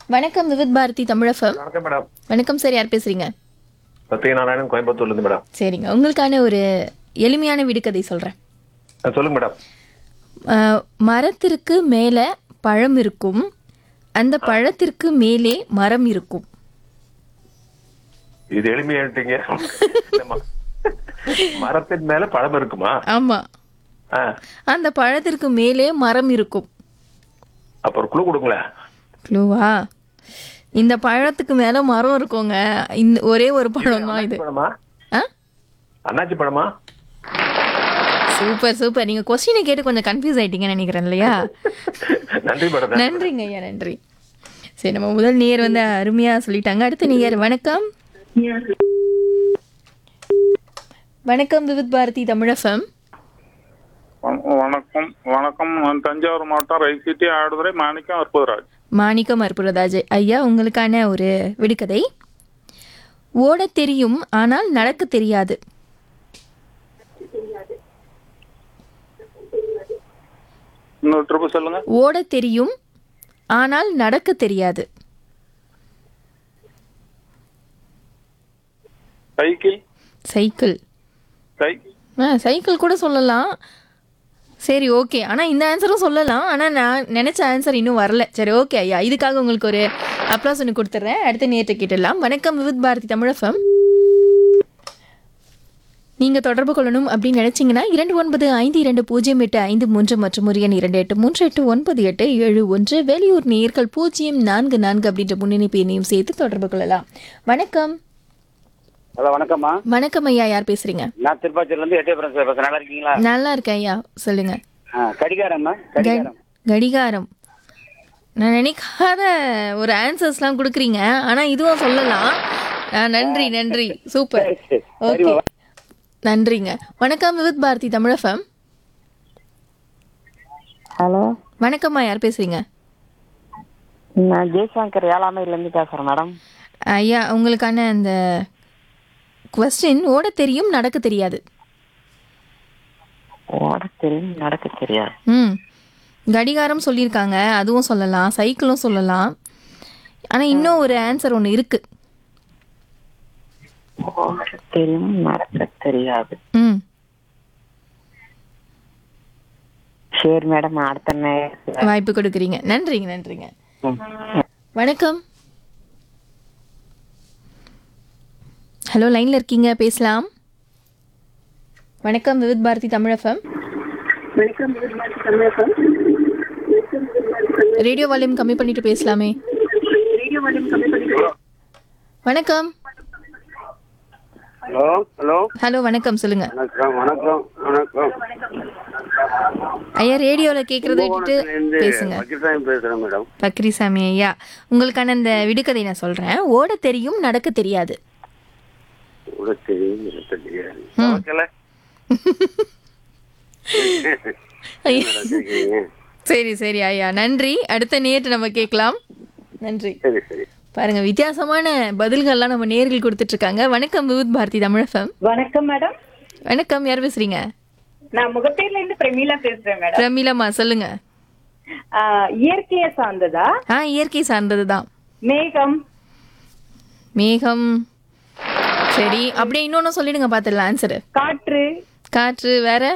வணக்கம் விவித் பாரதி தமிழஃபம் வணக்கம் மேடம் வணக்கம் சார் யார் பேசுறீங்க சத்யநாராயணன் கோயம்புத்தூர்ல இருந்து மேடம் சரிங்க உங்களுக்கான ஒரு எளிமையான விடுகதை சொல்றேன் ஆ, சொல்லுங்க மேடம் அஹ், மரத்திற்கு மேலே பழம் இருக்கும் அந்த பழத்திற்கு மேலே மரம் இருக்கும் இது எளிமையாயிட்டீங்க இந்த ம- மரத்தின் மேல பழம் இருக்குமா ஆமா ஆ, அந்த பழத்திற்கு மேலே மரம் இருக்கும் அப்ப ஒரு குழு கொடுங்களேன் க்ளூவா இந்த பழத்துக்கு மேலே மரம் இருக்குங்க இந்த ஒரே ஒரு பழம் தான் இது பழமா ஆ அண்ணாச்சி பழமா சூப்பர் சூப்பர் நீங்க கொஸ்டினை கேட்டு கொஞ்சம் கன்ஃபியூஸ் ஆயிட்டீங்கன்னு நினைக்கிறேன் இல்லையா நன்றி மேடம் நன்றிங்க ஐயா நன்றி சரி நம்ம முதல் நேர் வந்து அருமையா சொல்லிட்டாங்க அடுத்த நேயர் வணக்கம் வணக்கம் விவித் பாரதி தமிழஃபம் வண- வணக்கம் வணக்கம் நான் தஞ்சாவூர் மாவட்டம் ரைசிட்டி ஆடுதுறை மாணிக்கம் அற்புதராஜ் மாணிக்கம் அற்புதராஜ் ஐயா உங்களுக்கான ஒரு விடுகதை ஓடத் தெரியும் ஆனால் நடக்க தெரியாது இன்னொரு ட்ரிப்பு சொல்லுங்க ஓடத் தெரியும் ஆனால் நடக்க தெரியாது சைக்கிள் சைக்கிள் சை ஆ சைக்கிள் கூட சொல்லலாம் சரி ஓகே ஆனால் இந்த ஆன்சரும் சொல்லலாம் ஆனால் நான் நினச்ச ஆன்சர் இன்னும் வரல சரி ஓகே ஐயா இதுக்காக உங்களுக்கு ஒரு அப்ளாஸ் ஒன்று கொடுத்துட்றேன் அடுத்த நேற்று கேட்டுடலாம் வணக்கம் விவித் பாரதி தமிழஃபம் நீங்கள் தொடர்பு கொள்ளணும் அப்படின்னு நினச்சிங்கன்னா இரண்டு ஒன்பது ஐந்து இரண்டு பூஜ்ஜியம் எட்டு ஐந்து மூன்று மற்றும் ஒரு எண் இரண்டு எட்டு மூன்று எட்டு ஒன்பது எட்டு ஏழு ஒன்று வெளியூர் நேர்கள் பூஜ்ஜியம் நான்கு நான்கு அப்படின்ற முன்னணிப்பு எண்ணையும் சேர்த்து தொடர்பு கொள்ளலாம் வணக்கம் ஹலோ வணக்கம்மா வணக்கம் ஐயா யார் பேசுறீங்க நான் திருப்பாச்சூர்லேருந்து எட்டயபுரம் சார் பேசுறேன் நல்லா இருக்கீங்களா நல்லா இருக்கேன் ஐயா சொல்லுங்க ஆ கடிகாரம்மா கடிகாரம் கடிகாரம் நான் நினைக்காத ஒரு ஆன்சர்ஸ்லாம் கொடுக்குறீங்க ஆனால் இதுவும் சொல்லலாம் ஆ, நன்றி நன்றி சூப்பர் ஓகே நன்றிங்க வணக்கம் விவித் பாரதி தமிழஃபம் ஹலோ வணக்கம்மா யார் பேசுறீங்க நான் ஜெய்சங்கர் ஏழாமையிலேருந்து பேசுகிறேன் மேடம் ஐயா உங்களுக்கான அந்த கொஸ்டின் ஓட தெரியும் நடக்க தெரியாது ஓட தெரியும் நடக்க தெரியாது ம் கடிகாரம் சொல்லியிருக்காங்க அதுவும் சொல்லலாம் சைக்கிளும் சொல்லலாம் ஆனால் இன்னும் ஒரு ஆன்சர் ஒன்று இருக்கு ஓட தெரியும் நடக்க தெரியாது ம் சரி மேடம் அடுத்த நேரம் வாய்ப்பு கொடுக்குறீங்க நன்றிங்க நன்றிங்க வணக்கம் ஹலோ லைன்ல இருக்கீங்க பேசலாம் வணக்கம் விவித் பாரதி தமிழஃபம் ரேடியோ வால்யூம் கம்மி பண்ணிட்டு பேசலாமே வணக்கம் ஹலோ ஹலோ ஹலோ வணக்கம் சொல்லுங்க வணக்கம் வணக்கம் வணக்கம் ஐயா ரேடியோல கேக்குறத விட்டுட்டு பேசுங்க வக்கீல்சாமி பேசுறேன் மேடம் பக்ரிசாமி ஐயா உங்களுக்கான இந்த விடுகதை நான் சொல்றேன் ஓட தெரியும் நடக்க தெரியாது கூட தெரியும் எனக்கு தெரியாது ம். ஓகேல ஐயா. இருக்கீங்க சரி சரி ஐயா நன்றி அடுத்த நேற்று நம்ம கேட்கலாம் நன்றி சரி சரி பாருங்க வித்தியாசமான பதில்கள்லாம் நம்ம நேர்கள் கொடுத்துட்டு இருக்காங்க வணக்கம் விவித் பாரதி தமிழஃபம் வணக்கம் மேடம் வணக்கம் யார் பேசுறீங்க நான் முகப்பேர்ல இருந்து பிரமீளா பேசுறேன் மேடம் பிரமிளமா சொல்லுங்க ஆஹ் இயற்கையை சார்ந்ததா ஆ இயற்கை சார்ந்தது தான் மேகம் மேகம் சரி அப்படியே இன்னொன்னு சொல்லிடுங்க பார்த்துடலாம் ஆன்சரு காற்று காற்று வேற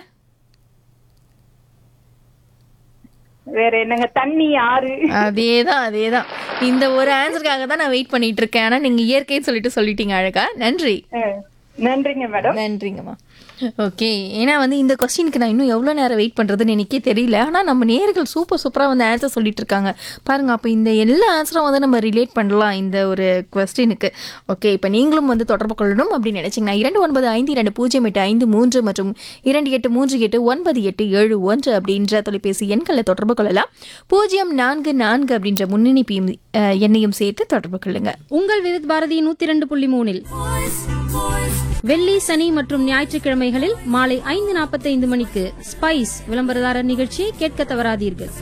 வேற என்னங்க தண்ணி ஆறு அதேதான் அதேதான் இந்த ஒரு ஆன்சருக்காக தான் நான் வெயிட் பண்ணிட்டு இருக்கேன் ஆனா நீங்க இயற்கைன்னு சொல்லிட்டு சொல்லிட்டீங்க அழகா நன்றி அஹ், நன்றிங்க மேடம் நன்றிங்கம்மா ஓகே ஏன்னா வந்து இந்த கொஸ்டினுக்கு நான் இன்னும் எவ்வளோ நேரம் வெயிட் பண்ணுறதுன்னு எனக்கே தெரியல ஆனால் நம்ம நேர்கள் சூப்பர் சூப்பராக வந்து ஆன்சர் சொல்லிட்டு இருக்காங்க பாருங்க அப்போ இந்த எல்லா ஆன்சரும் வந்து நம்ம ரிலேட் பண்ணலாம் இந்த ஒரு கொஸ்டினுக்கு ஓகே இப்போ நீங்களும் வந்து தொடர்பு கொள்ளணும் அப்படின்னு நினைச்சீங்கன்னா இரண்டு ஒன்பது ஐந்து இரண்டு பூஜ்ஜியம் எட்டு ஐந்து மூன்று மற்றும் இரண்டு எட்டு மூன்று எட்டு ஒன்பது எட்டு ஏழு ஒன்று அப்படின்ற தொலைபேசி எண்களை தொடர்பு கொள்ளலாம் பூஜ்ஜியம் நான்கு நான்கு அப்படின்ற முன்னணிப்பையும் அஹ், எண்ணையும் சேர்த்து தொடர்பு கொள்ளுங்க உங்கள் விருத் பாரதி நூத்தி இரண்டு புள்ளி மூணில் வெள்ளி சனி மற்றும் ஞாயிற்றுக்கிழமைகளில் மாலை ஐந்து நாற்பத்தைந்து மணிக்கு ஸ்பைஸ் விளம்பரதாரர் நிகழ்ச்சியை கேட்க தவறாதீர்கள்